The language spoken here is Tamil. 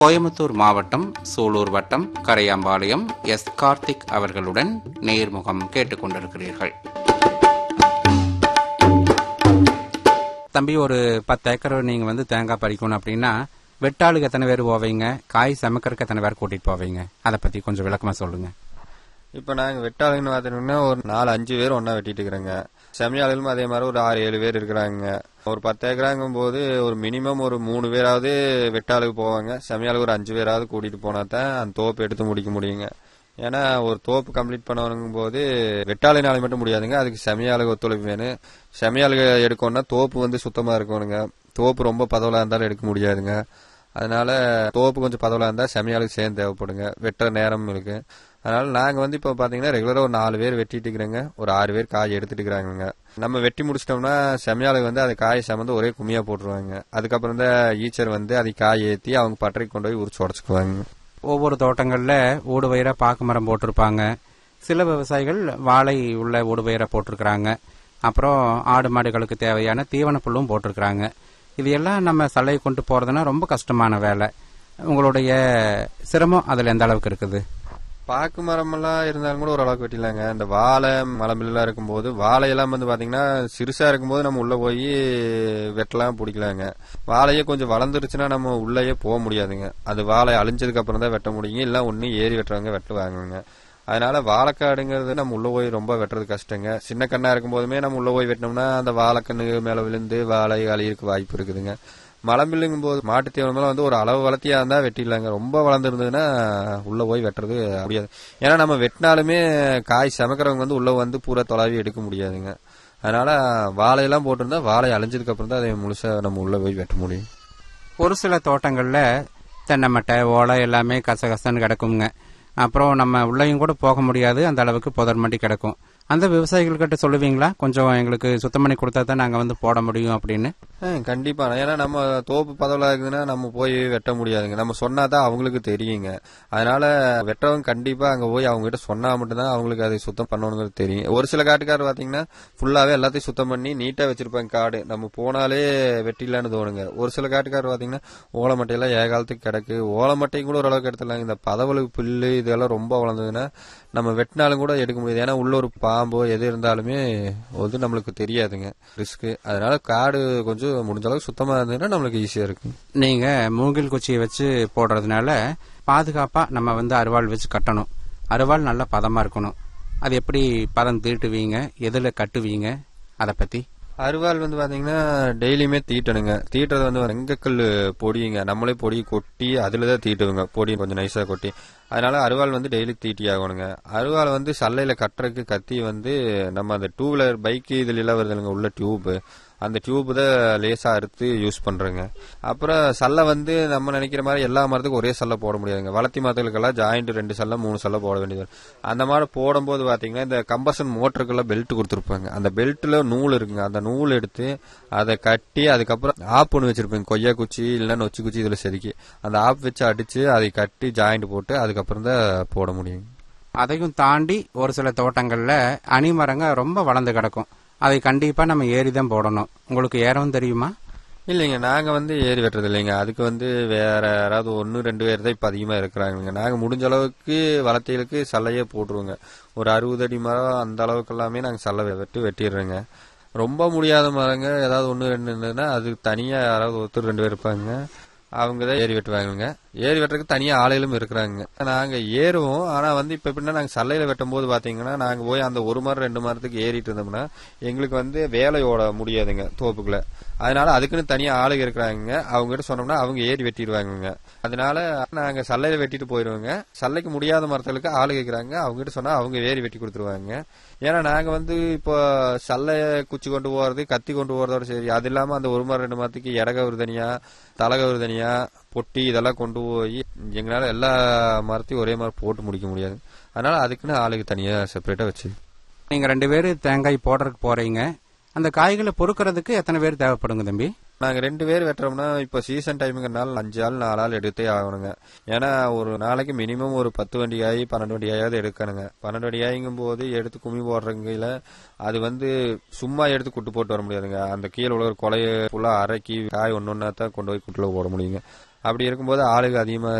கோயம்புத்தூர் மாவட்டம் சூலூர் வட்டம் கரையாம்பாளையம் எஸ் கார்த்திக் அவர்களுடன் நேர்முகம் கேட்டுக்கொண்டிருக்கிறீர்கள் தம்பி ஒரு பத்து ஏக்கர் நீங்க வந்து தேங்காய் பறிக்கணும் அப்படின்னா வெட்டாளுக்கு எத்தனை பேர் போவீங்க காய் சமைக்கிறதுக்கு எத்தனை பேர் கூட்டிட்டு போவீங்க அதை பத்தி கொஞ்சம் விளக்கமா சொல்லுங்க இப்போ நாங்கள் வெட்டாளுங்கன்னு பார்த்தீங்கன்னா ஒரு நாலு அஞ்சு பேர் ஒன்றா வெட்டிட்டு இருக்கிறோங்க செமியாளுகளும் அதே மாதிரி ஒரு ஆறு ஏழு பேர் இருக்கிறாங்க ஒரு பத்து ஏக்கராங்கும் போது ஒரு மினிமம் ஒரு மூணு பேராவது வெட்டாளுக்கு போவாங்க செமியாளுக்கு ஒரு அஞ்சு பேராவது கூட்டிட்டு போனா தான் அந்த தோப்பு எடுத்து முடிக்க முடியுங்க ஏன்னா ஒரு தோப்பு கம்ப்ளீட் பண்ணணுங்கும் போது வெட்டாளினால மட்டும் முடியாதுங்க அதுக்கு செமியாளுக்கு ஒத்துழைப்பு வேணும் செமியாளுக்கு எடுக்கணும்னா தோப்பு வந்து சுத்தமாக இருக்கணுங்க தோப்பு ரொம்ப பதவலாக இருந்தாலும் எடுக்க முடியாதுங்க அதனால தோப்பு கொஞ்சம் பதவலாக இருந்தால் செமியாளுக்கு சேர்ந்து தேவைப்படுங்க வெட்டுற நேரம் இருக்கு அதனால நாங்கள் வந்து இப்போ பார்த்தீங்கன்னா ரெகுலராக ஒரு நாலு பேர் வெட்டிட்டு இருக்கிறோங்க ஒரு ஆறு பேர் காய் எடுத்துட்டு இருக்கிறாங்க நம்ம வெட்டி முடிச்சிட்டோம்னா செமியாளுக்கு வந்து அது காய் சமந்து ஒரே கும்மியாக போட்டுருவாங்க அதுக்கப்புறம் தான் ஈச்சர் வந்து அதை காய் ஏற்றி அவங்க பட்டறைக்கு கொண்டு போய் உரிச்சு உடச்சுக்குவாங்க ஒவ்வொரு தோட்டங்கள்ல ஓடு பயிரா பாக்கு மரம் போட்டிருப்பாங்க சில விவசாயிகள் வாழை உள்ள ஓடு பயிரை போட்டிருக்கிறாங்க அப்புறம் ஆடு மாடுகளுக்கு தேவையான தீவன புல்லும் போட்டிருக்கிறாங்க இது எல்லாம் நம்ம சல்லை கொண்டு போறதுன்னா ரொம்ப கஷ்டமான வேலை உங்களுடைய சிரமம் அதுல எந்த அளவுக்கு இருக்குது பாக்கு மரமெல்லாம் இருந்தாலும் கூட ஓரளவுக்கு வெட்டிடலாங்க இந்த வாழை மலம்பில்லாம் இருக்கும்போது வாழையெல்லாம் வந்து பாத்தீங்கன்னா சிறுசா இருக்கும்போது நம்ம உள்ள போய் வெட்டலாம் பிடிக்கலாங்க வாழையே கொஞ்சம் வளர்ந்துருச்சுன்னா நம்ம உள்ளேயே போக முடியாதுங்க அது வாழை அழிஞ்சதுக்கு அப்புறம் தான் வெட்ட முடியுங்க இல்லை ஒண்ணு ஏறி வெட்டுறவங்க வெட்டுவாங்கங்க அதனால வாழைக்காடுங்கிறது நம்ம உள்ள போய் ரொம்ப வெட்டுறது கஷ்டங்க சின்ன கண்ணா இருக்கும் போதுமே நம்ம உள்ள போய் வெட்டினோம்னா அந்த வாழைக்கண்ணு மேல விழுந்து வாழை அழியிருக்கு வாய்ப்பு இருக்குதுங்க மலம்பில்லுங்கும் போது மாட்டு தீவனமெல்லாம் வந்து ஒரு அளவு வளர்த்தியா இருந்தா வெட்டிடலாங்க ரொம்ப வளர்ந்துருந்ததுன்னா உள்ள போய் வெட்டுறது முடியாது ஏன்னா நம்ம வெட்டினாலுமே காய் சமைக்கிறவங்க வந்து உள்ள வந்து பூரா தொலைவி எடுக்க முடியாதுங்க அதனால வாழையெல்லாம் போட்டிருந்தா வாழை அழிஞ்சதுக்கு அப்புறம் தான் அதை முழுசா நம்ம உள்ள போய் வெட்ட முடியும் ஒரு சில தோட்டங்கள்ல தென்னை மட்டை ஓலை எல்லாமே கசகசன்னு கிடக்குங்க அப்புறம் நம்ம உள்ளேயும் கூட போக முடியாது அந்த அளவுக்கு புதர் மண்டி கிடக்கும் அந்த விவசாயிகள்கிட்ட சொல்லுவீங்களா கொஞ்சம் எங்களுக்கு சுத்தம் பண்ணி கொடுத்தா தான் நாங்கள் வந்து போட முடியும் அப்படின்னு ஆ, கண்டிப்பா ஏன்னா நம்ம தோப்பு பதவில இருக்குதுன்னா நம்ம போய் வெட்ட முடியாதுங்க நம்ம சொன்னாதான் அவங்களுக்கு தெரியுங்க அதனால வெட்டவங்க கண்டிப்பா அங்க போய் அவங்க கிட்ட சொன்னா மட்டும்தான் அவங்களுக்கு அதை சுத்தம் பண்ணணுங்கிறது தெரியும் ஒரு சில காட்டுக்காரர் பாத்தீங்கன்னா ஃபுல்லாவே எல்லாத்தையும் சுத்தம் பண்ணி நீட்டா வச்சிருப்பாங்க காடு நம்ம போனாலே வெட்டிடலான்னு தோணுங்க ஒரு சில காட்டுக்காரர் பாத்தீங்கன்னா ஓலமட்டையெல்லாம் ஏகாலத்துக்கு கிடக்கு ஓலமட்டையும் கூட ஓரளவுக்கு எடுத்துடலாங்க இந்த பதவலுக்கு புல்லு இதெல்லாம் ரொம்ப வளர்ந்ததுன்னா நம்ம வெட்டினாலும் கூட எடுக்க முடியாது ஏன்னா உள்ள ஒரு பாம்போ எது இருந்தாலுமே வந்து நம்மளுக்கு தெரியாதுங்க ரிஸ்க் அதனால காடு கொஞ்சம் முடிஞ்ச அளவுக்கு சுத்தமா இருந்ததுன்னா நம்மளுக்கு ஈஸியா இருக்கும் நீங்க மூங்கில் குச்சியை வச்சு போடுறதுனால பாதுகாப்பா நம்ம வந்து அருவாள் வச்சு கட்டணும் அருவாள் நல்லா பதமா இருக்கணும் அது எப்படி பதம் தீட்டுவீங்க எதுல கட்டுவீங்க அதை பத்தி அருவாள் வந்து பாத்தீங்கன்னா டெய்லியுமே தீட்டணுங்க தீட்டுறது வந்து வெங்கக்கல் பொடியுங்க நம்மளே பொடி கொட்டி அதுல தான் தீட்டுவோங்க பொடி கொஞ்சம் நைஸா கொட்டி அதனால அருவாள் வந்து டெய்லி தீட்டி ஆகணுங்க அருவாள் வந்து சல்லையில கட்டுறதுக்கு கத்தி வந்து நம்ம அந்த டூ வீலர் பைக் இதுல எல்லாம் வருதுங்க உள்ள டியூப் அந்த டியூப் தான் லேசா அறுத்து யூஸ் பண்றேங்க அப்புறம் சல்லை வந்து நம்ம நினைக்கிற மாதிரி எல்லா மரத்துக்கும் ஒரே சல்லை போட முடியாதுங்க வளர்த்தி மரத்துகளுக்கெல்லாம் ஜாயிண்ட் ரெண்டு சல்லை மூணு சல்லை போட வேண்டியது வரும். அந்த மாதிரி போடும்போது பாத்தீங்கன்னா இந்த கம்பர்ஷன் மோட்டருக்கெல்லாம் பெல்ட் கொடுத்துருப்பாங்க அந்த பெல்ட்ல நூல் இருக்குங்க அந்த நூல் எடுத்து அதை கட்டி அதுக்கப்புறம் ஆப் ஒன்று வச்சிருப்பேங்க கொய்யா குச்சி இல்லைன்னா நொச்சி குச்சி இதுல செதுக்கி அந்த ஆப் வச்சு அடிச்சு அதை கட்டி ஜாயிண்ட் போட்டு அதுக்கப்புறம் தான் போட முடியும் அதையும் தாண்டி ஒரு சில தோட்டங்கள்ல அணிமரங்க ரொம்ப வளர்ந்து கிடக்கும் அதை கண்டிப்பா நம்ம ஏறி தான் போடணும் உங்களுக்கு ஏறவும் தெரியுமா இல்லைங்க நாங்க வந்து ஏறி வெட்டுறது இல்லைங்க அதுக்கு வந்து வேற யாராவது ஒன்னு ரெண்டு பேர் தான் இப்ப அதிகமா இருக்கிறாங்க நாங்க முடிஞ்ச அளவுக்கு வளர்த்திகளுக்கு சல்லையே போட்டுருவோங்க ஒரு அறுபது அடி மரம் அந்த அளவுக்கு எல்லாமே நாங்க சல்லை வெட்டி வெட்டிடுறோங்க ரொம்ப முடியாத மரங்க ஏதாவது ஒன்னு ரெண்டு இருந்ததுன்னா அது தனியா யாராவது ஒருத்தர் ரெண்டு பேர் இருப்பாங்க அவங்க தான் ஏறி வெட்டுவாங்க ஏறி வெட்டுறதுக்கு தனியா ஆளுகளும் இருக்கிறாங்க நாங்க ஏறுவோம் ஆனா வந்து இப்ப எப்படின்னா நாங்க சல்லையில வெட்டும் போது பாத்தீங்கன்னா நாங்க போய் அந்த ஒரு மரம் ரெண்டு மரத்துக்கு ஏறிட்டு இருந்தோம்னா எங்களுக்கு வந்து வேலையோட முடியாதுங்க தோப்புக்குள்ள அதனால அதுக்குன்னு தனியா ஆளுங்க இருக்கிறாங்க அவங்க கிட்ட சொன்னோம்னா அவங்க ஏறி வெட்டிடுவாங்க அதனால நாங்க சல்லையில வெட்டிட்டு போயிருவோங்க சல்லைக்கு முடியாத மரத்துகளுக்கு ஆளு கேட்கறாங்க அவங்க கிட்ட சொன்னா அவங்க ஏறி வெட்டி கொடுத்துருவாங்க ஏன்னா நாங்க வந்து இப்போ சல்லைய குச்சி கொண்டு போறது கத்தி கொண்டு போறதோட சரி அது இல்லாம அந்த ஒரு மரம் ரெண்டு மரத்துக்கு இடகவர் தனியா தலைகவர் தனியா பொட்டி இதெல்லாம் கொண்டு போய் எங்களால எல்லா மரத்தையும் ஒரே மாதிரி போட்டு முடிக்க முடியாது அதனால அதுக்குன்னு ஆளுக்கு தனியா செப்பரேட்டா வச்சு நீங்க ரெண்டு பேரும் தேங்காய் போடுறதுக்கு போறீங்க அந்த காய்களை பொறுக்கிறதுக்கு எத்தனை பேர் தேவைப்படுங்க தம்பி நாங்க ரெண்டு பேர் வெட்டுறோம்னா இப்ப சீசன் டைமுங்கிறனால அஞ்சு ஆள் நாலு ஆள் எடுத்தே ஆகணுங்க ஏன்னா ஒரு நாளைக்கு மினிமம் ஒரு பத்து வண்டி காய் பன்னெண்டு வண்டி காயாவது எடுக்கணுங்க பன்னெண்டு வண்டி காய்ங்கும் போது எடுத்து கும்மி போடுறங்கில அது வந்து சும்மா எடுத்து குட்டு போட்டு வர முடியாதுங்க அந்த கீழே உள்ள கொலைய ஃபுல்லா அரைக்கி காய் ஒன்னொன்னா தான் கொண்டு போய் குட்டுல போட முடியுங்க அப்படி இருக்கும்போது ஆளுக அதிகமாக